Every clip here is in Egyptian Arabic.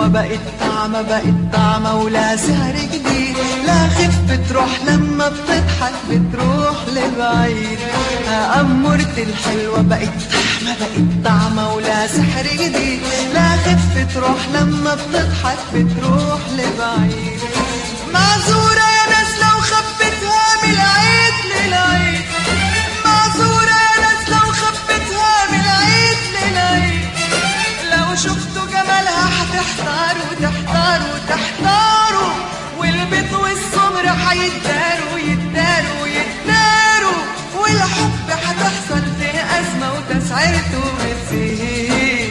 الحلوة بقت طعمة بقت طعمة ولا سهر جديد لا خف تروح لما بتضحك بتروح لبعيد أمورتي الحلوة بقت طعمة بقت طعمة ولا سحر جديد لا خف تروح لما بتضحك بتروح لبعيد معذورة يا ناس لو خبتها من العيد للعيد معذورة يا ناس لو خبتها من العيد للعيد لو شفتوا جمالها هتحتاروا تحتاروا تحتاروا والبيض والسمر هيتداروا يتداروا يتداروا والحب هتحصل فيه أزمة وتسعيرته بتزيد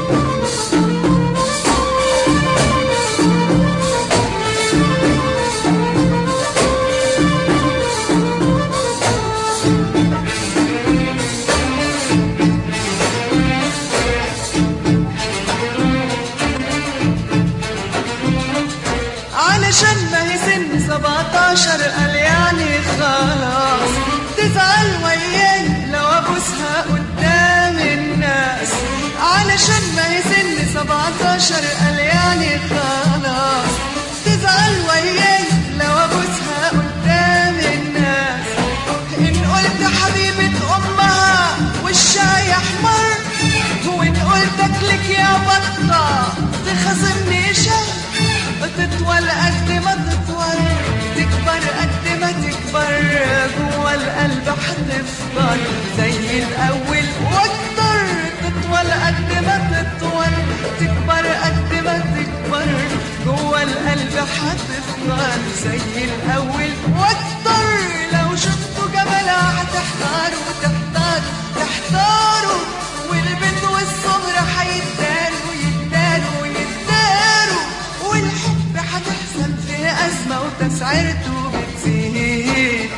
علشان ما هي سن 17 قال يعني خلاص تزعل وياي لو ابوسها قدام الناس علشان ما هي سن 17 قال يعني خلاص تزعل وياي لو ابوسها قدام الناس ان قلت حبيبة امها وشها يحمر وان قلت اكلك يا بطة تخاصمني شهر تطول قد ما تطول تكبر قد ما تكبر جوا القلب هتفضل زي الاول واكتر تطول قد ما تطول تكبر قد ما تكبر جوا القلب هتفضل زي الاول واكتر لو شفتوا جمالها هتحتاروا تحتاروا تحتاروا والبنت والصبر هيتداروا يتداروا يتداروا والحب هتحصل فيه أزمة وتسعيرته بتزيد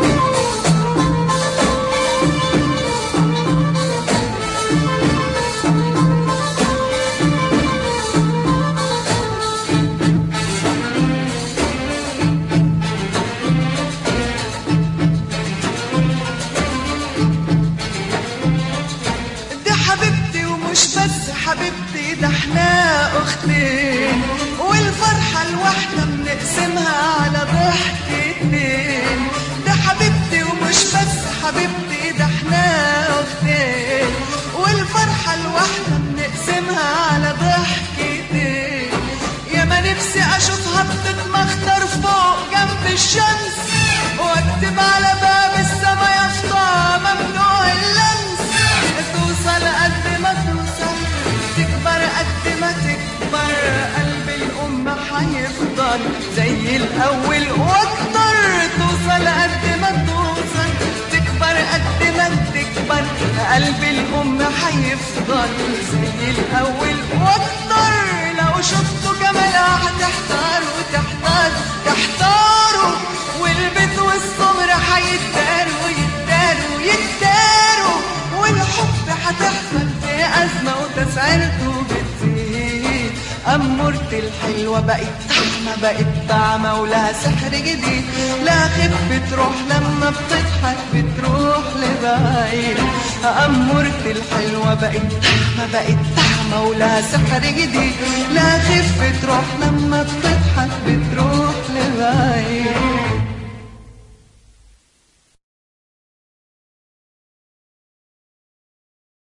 دي حبيبتي ومش بس حبيبتي ده احنا اختين والفرحة الواحدة بنقسمها على ضحكتين ده حبيبتي ومش بس حبيبتي ده احنا اختين والفرحة الواحدة بنقسمها على ضحكتين يا ما نفسي اشوفها بتتمخطر فوق جنب الشمس واكتب على باب السما يافطة ممنوع اللمس توصل قد ما توصل تكبر قد ما تكبر قلب الأم هيفضل زي الأول وأكتر توصل قد ما توصل تكبر قد ما تكبر قلب الأم هيفضل زي الأول وأكتر لو شفتوا جمالها هتحتاروا تحتاروا تحتاروا والبيت والصبر هيتداروا يتداروا يتداروا والحب هتحصل في أزمة وتسعيرته بتزيد أمورتي الحلوة بقت طعمة بقت طعمة ولها سحر جديد لا خف تروح لما بتضحك بتروح لبعيد أمورتي الحلوة بقت طعمة بقت طعمة ولها سحر جديد لا خف تروح لما بتضحك بتروح